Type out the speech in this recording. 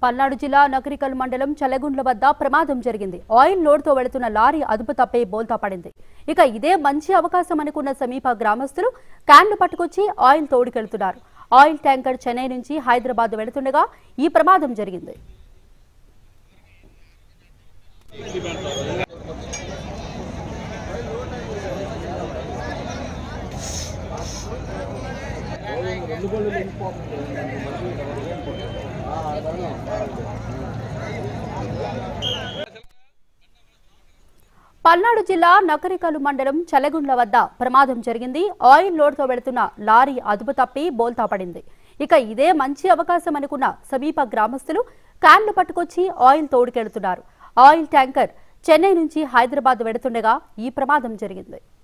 పల్నాడు జిల్లా నకరికల్ మండలం చలగుండ్ల వద్ద ప్రమాదం జరిగింది ఆయిల్ లోడ్తో వెళుతున్న లారీ అదుపు తప్పే బోల్తా పడింది ఇక ఇదే మంచి అవకాశం అనుకున్న సమీప గ్రామస్తులు క్యాన్లు పట్టుకొచ్చి ఆయిల్ తోడుకెళ్తున్నారు ఆయిల్ ట్యాంకర్ చెన్నై నుంచి హైదరాబాద్ వెళుతుండగా ఈ ప్రమాదం జరిగింది పల్నాడు జిల్లా నకరికలు మండలం చలగుండ్ల వద్ద ప్రమాదం జరిగింది ఆయిల్ లోడ్తో వెళుతున్న లారీ అదుపు తప్పి బోల్తా పడింది ఇక ఇదే మంచి అవకాశం అనుకున్న సమీప గ్రామస్తులు క్యాన్లు పట్టుకొచ్చి ఆయిల్ తోడుకెళ్తున్నారు ఆయిల్ ట్యాంకర్ చెన్నై నుంచి హైదరాబాద్ వెడుతుండగా ఈ ప్రమాదం జరిగింది